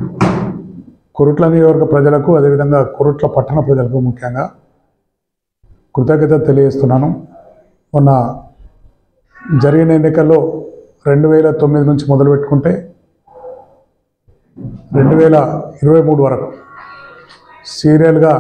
కొరుట్ల నియోజకవర్గ ప్రజలకు అదేవిధంగా కొరుట్ల పట్టణ ప్రజలకు ముఖ్యంగా కృతజ్ఞత తెలియజేస్తున్నాను మొన్న జరిగిన ఎన్నికల్లో రెండు వేల తొమ్మిది నుంచి మొదలు పెట్టుకుంటే రెండు వేల ఇరవై మూడు వరకు సీరియల్గా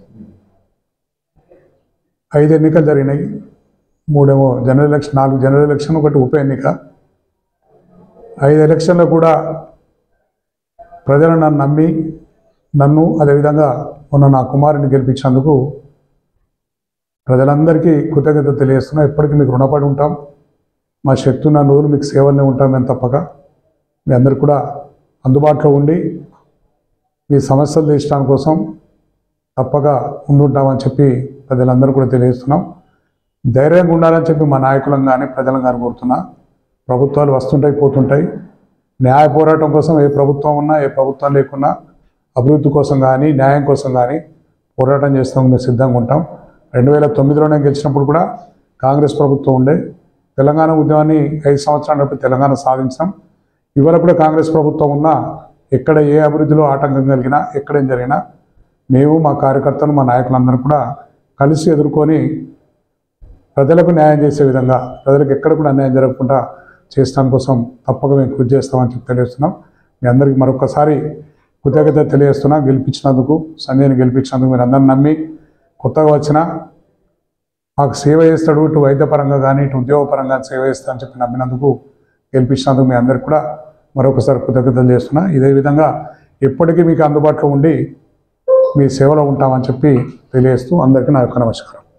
ఐదు ఎన్నికలు జరిగినాయి మూడేమో జనరల్ ఎలక్షన్ నాలుగు జనరల్ ఎలక్షన్ ఒకటి ఉప ఎన్నిక ఐదు ఎలక్షన్లో కూడా ప్రజలు నన్ను నమ్మి నన్ను అదేవిధంగా మొన్న నా కుమారుని గెలిపించినందుకు ప్రజలందరికీ కృతజ్ఞత తెలియజేస్తున్నా ఎప్పటికీ మీకు రుణపడి ఉంటాం మా శక్తి ఉన్న రోజులు మీకు సేవలనే ఉంటాం మేము తప్పక మీ అందరు కూడా అందుబాటులో ఉండి మీ సమస్యలు తీర్చడం కోసం తప్పక ఉండుంటామని చెప్పి ప్రజలందరూ కూడా తెలియజేస్తున్నాం ధైర్యంగా ఉండాలని చెప్పి మా నాయకులను కానీ ప్రజలను కానీ కోరుతున్నా ప్రభుత్వాలు వస్తుంటాయి పోతుంటాయి న్యాయ పోరాటం కోసం ఏ ప్రభుత్వం ఉన్నా ఏ ప్రభుత్వం లేకున్నా అభివృద్ధి కోసం కానీ న్యాయం కోసం కానీ పోరాటం చేస్తాం మేము సిద్ధంగా ఉంటాం రెండు వేల తొమ్మిదిలోనే గెలిచినప్పుడు కూడా కాంగ్రెస్ ప్రభుత్వం ఉండే తెలంగాణ ఉద్యమాన్ని ఐదు సంవత్సరాల నడిపి తెలంగాణ సాధించాం ఇవాళ కూడా కాంగ్రెస్ ప్రభుత్వం ఉన్నా ఎక్కడ ఏ అభివృద్ధిలో ఆటంకం కలిగినా ఎక్కడేం జరిగినా మేము మా కార్యకర్తలు మా నాయకులందరూ కూడా కలిసి ఎదుర్కొని ప్రజలకు న్యాయం చేసే విధంగా ప్రజలకు ఎక్కడ కూడా అన్యాయం జరగకుండా చేసడం కోసం తప్పక మేము కృషి చేస్తామని చెప్పి తెలియజేస్తున్నాం మీ అందరికీ మరొకసారి కృతజ్ఞత తెలియజేస్తున్నా గెలిపించినందుకు సంజయ్ని గెలిపించినందుకు మీరు అందరిని నమ్మి కొత్తగా వచ్చిన మాకు సేవ చేస్తాడు ఇటు వైద్యపరంగా కానీ ఇటు ఉద్యోగపరంగా కానీ సేవ చేస్తా అని చెప్పి నమ్మినందుకు గెలిపించినందుకు మీ అందరికీ కూడా మరొకసారి కృతజ్ఞతలు చేస్తున్నా ఇదే విధంగా ఎప్పటికీ మీకు అందుబాటులో ఉండి మీ సేవలో ఉంటామని చెప్పి తెలియజేస్తూ అందరికీ నా యొక్క నమస్కారం